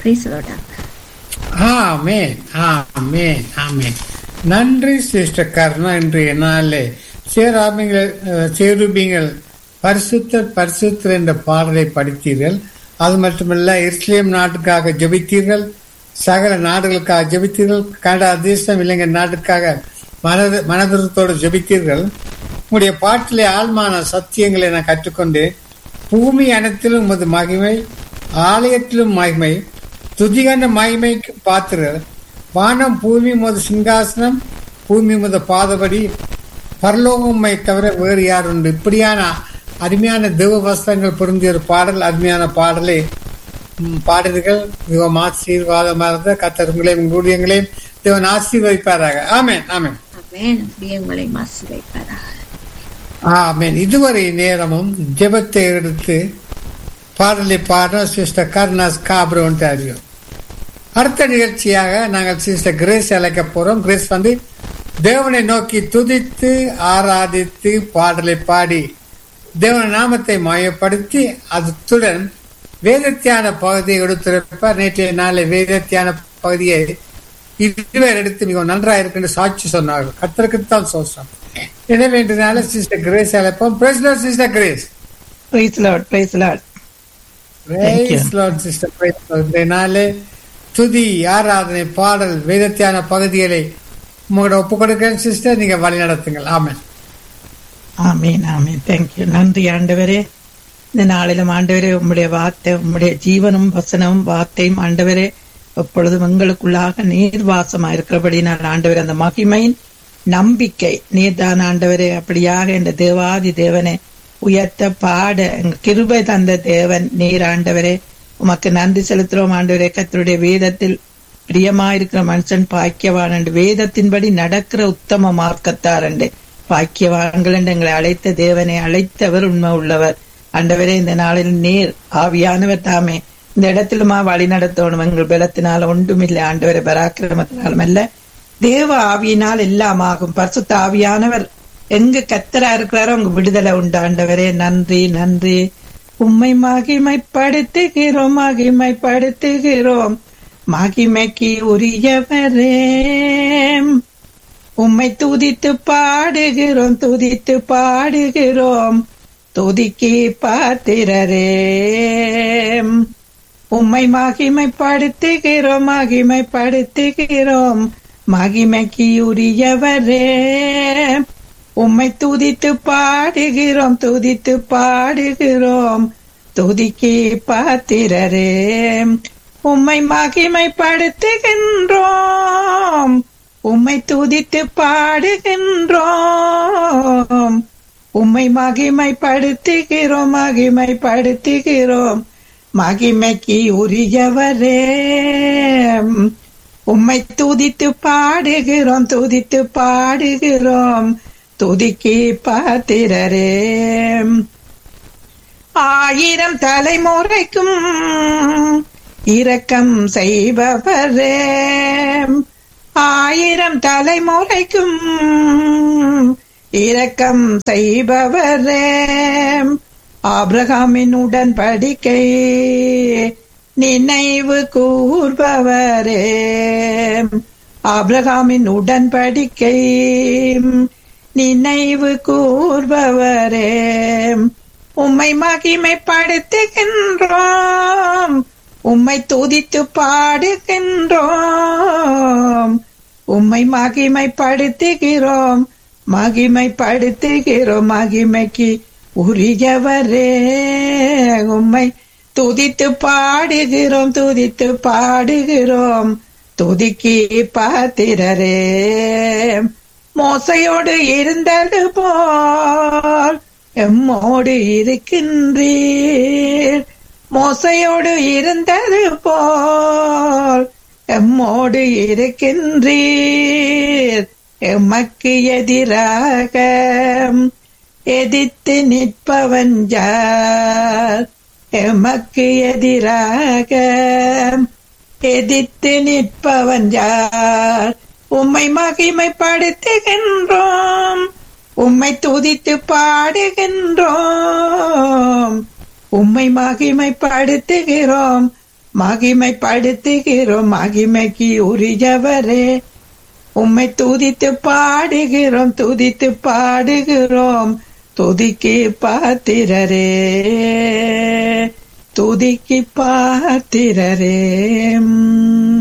பிரைஸ்லோடா ஆமேன் ஆமேன் ஆமேன் நன்றி சிஸ்டர் கர்ணா இன்றைய நாளிலே சேராபிங்கள் சேருபிங்கள் பரிசுத்தர் பரிசுத்தர் என்ற பாடலை படித்தீர்கள் அது மட்டுமல்ல இஸ்லேம் நாட்டுக்காக ஜெபித்தீர்கள் சகல நாடுகளுக்காக ஜெபித்தீர்கள் கனடா தேசம் இலங்கை நாட்டுக்காக மனது மனதிறத்தோடு ஜெபித்தீர்கள் உங்களுடைய பாட்டிலே ஆழ்மான சத்தியங்களை நான் கற்றுக்கொண்டு பூமி அனைத்திலும் உமது மகிமை ஆலயத்திலும் மகிமை துதிகண்ட மகிமைக்கு பாத்திரர் வானம் பூமி முத சிங்காசனம் பூமி முத பாதபடி பரலோகம்மை தவிர வேறு யார் உண்டு இப்படியான அருமையான தெய்வ வஸ்திரங்கள் பொருந்திய ஒரு பாடல் அருமையான பாடலை ம், பாடல்கள் மிகவும் ஆசீர்வாதமாக இருந்த கத்தர்களையும் ஊழியங்களையும் தேவன் ஆசீர்வதிப்பாராக ஆமென் ஆமென் ஆமென் அப்படியே உங்களை மாசு வைப்பாராக ஆமென் இதுவரை நேரமும் ஜெபத்தை எடுத்து பாடலை பாடுற சிஸ்டர் கர்னாஸ் காப்ரோ ஒன்டாரியோ அடுத்த நிகழ்ச்சியாக நாங்கள் சிஸ்டர் கிரேஸ் அழைக்க போறோம் கிரேஸ் வந்து தேவனை நோக்கி துதித்து ஆராதித்து பாடலை பாடி தேவன நாமத்தை மயப்படுத்தி அதுடன் வேதத்தியான பகுதியை எடுத்திருப்பார் நேற்றைய நாளில் வேதத்தியான பகுதியை இருவர் எடுத்து மிகவும் நன்றாக இருக்குன்னு சாட்சி சொன்னார்கள் கத்தருக்குத்தான் சோசம் எனவே இன்று நாள சிஸ்டர் கிரேஸ் அழைப்போம் பிரசிடர் sister Grace praise Lord praise Lord Thank you. Praise Lord, sister. Praise Lord. இந்த நாளே துதி ஆராதனை பாடல் வேதத்தியான பகுதிகளை உங்களோட ஒப்பு கொடுக்கிறேன் சிஸ்டர் நீங்க வழி நடத்துங்கள் ஆமென் ஆமீன் ஆமீன் தேங்க்யூ நன்றி ஆண்டவரே இந்த நாளிலும் ஆண்டவரே உம்முடைய வார்த்தை உம்முடைய ஜீவனும் வசனமும் வார்த்தையும் ஆண்டவரே எப்பொழுதும் எங்களுக்குள்ளாக நீர் வாசமா இருக்கிறபடி நான் ஆண்டவரே அந்த மகிமையின் நம்பிக்கை நீர்தான் ஆண்டவரே அப்படியாக இந்த தேவாதி தேவனை உயர்த்த பாட எங்க கிருபை தந்த தேவன் நீர் ஆண்டவரே உமக்கு நன்றி செலுத்துறோம் ஆண்டவரே கர்த்தருடைய வேதத்தில் பிரியமாயிருக்கிற மனுஷன் பாக்கியவான் என்று வேதத்தின்படி நடக்கிற உத்தம மார்க்கத்தார் என்று பாக்கியவான்கள் என்று எங்களை அழைத்த தேவனை அழைத்தவர் உண்மை உள்ளவர் ஆண்டவரே இந்த நாளில் நேர் ஆவியானவர் தாமே இந்த இடத்திலுமா வழி நடத்தணும் எங்கள் பலத்தினால் ஒன்றுமில்லை ஆண்டவரை பராக்கிரமத்தினாலும் அல்ல தேவ ஆவியினால் எல்லாம் ஆகும் பரிசுத்த ஆவியானவர் எங்க கத்தரா இருக்கிறாரோ உங்க விடுதலை உண்டு ஆண்டவரே நன்றி நன்றி உம்மை மகிமைப்படுத்துகிறோம் மகிமைப்படுத்துகிறோம் மகிமைக்கு உரியவரே உம்மை துதித்து பாடுகிறோம் துதித்து பாடுகிறோம் துதிக்கு பாத்திரரே உம்மை மகிமைப்படுத்துகிறோம் மகிமைப்படுத்துகிறோம் மகிமைக்கு உரியவரே உம்மை துதித்து பாடுகிறோம் துதித்து பாடுகிறோம் துதிக்கு பாத்திரரே உம்மை மகிமைப்படுத்துகின்றோம் உம்மை துதித்து பாடுகின்றோம் உம்மை மகிமைப்படுத்துகிறோம் மகிமைப்படுத்துகிறோம் மகிமைக்கு உரியவரே உம்மை துதித்து பாடுகிறோம் துதித்து பாடுகிறோம் துதிக்கு பாத்திரரே ஆயிரம் தலைமுறைக்கும் இரக்கம் செய்பவரே ஆயிரம் தலைமுறைக்கும் இரக்கம் செய்பவரே ஆபிரகாமின் உடன்படிக்கை நினைவு கூர்பவரே ஆபிரகாமின் உடன்படிக்கை நினைவு கூர்பவரே உம்மை மகிமைப்படுத்துகின்றோம் உம்மை துதித்து பாடுகின்றோம் உம்மை மகிமைப்படுத்துகிறோம் மகிமைப்படுத்துகிறோம் மகிமைக்கு உரியவரே உம்மை துதித்து பாடுகிறோம் துதித்து பாடுகிறோம் துதிக்கு பாத்திரரே மோசையோடு இருந்தது போல் எம்மோடு இருக்கின்றீர் மோசையோடு இருந்தது போல் எம்மோடு இருக்கின்றீர் எமக்கு எதிராக எதிர்த்து நிற்பவன் யார் எமக்கு எதிராக எதிர்த்து நிற்பவன் யார் உம்மை மகிமைப்படுத்துகின்றோம் உம்மை துதித்து பாடுகின்றோம் உம்மை மகிமைப்படுத்துகிறோம் மகிமைப்படுத்துகிறோம் மகிமைக்கு உரியவரே உம்மை துதித்து பாடுகிறோம் துதித்து பாடுகிறோம் துதிக்கு பாத்திரரே துதிக்கு பாத்திரரே உம்.